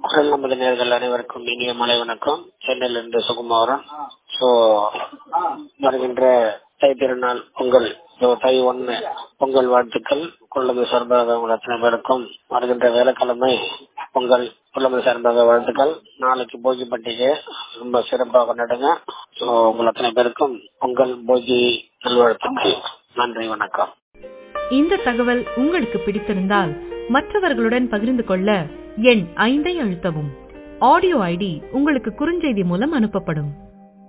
குரல் நமது நேர்கள் அனைவருக்கும் இனிய மலை வணக்கம் சென்னையிலிருந்து சுகுமாரன் ஸோ வருகின்ற தை திருநாள் பொங்கல் ஸோ தை ஒன்று பொங்கல் வாழ்த்துக்கள் குள்ளது சார்பாக உங்கள் அத்தனை பேருக்கும் வருகின்ற வேலைக்கிழமை பொங்கல் குள்ளது சார்பாக வாழ்த்துக்கள் நாளைக்கு போகி பண்டிகை ரொம்ப சிறப்பாக கொண்டாடுங்க ஸோ உங்கள் அத்தனை பேருக்கும் பொங்கல் போகி நல்வாழ்த்துக்கள் நன்றி வணக்கம் இந்த தகவல் உங்களுக்கு பிடித்திருந்தால் மற்றவர்களுடன் பகிர்ந்து கொள்ள எண் ஐந்தை அழுத்தவும் ஆடியோ ஐடி உங்களுக்கு குறுஞ்செய்தி மூலம் அனுப்பப்படும்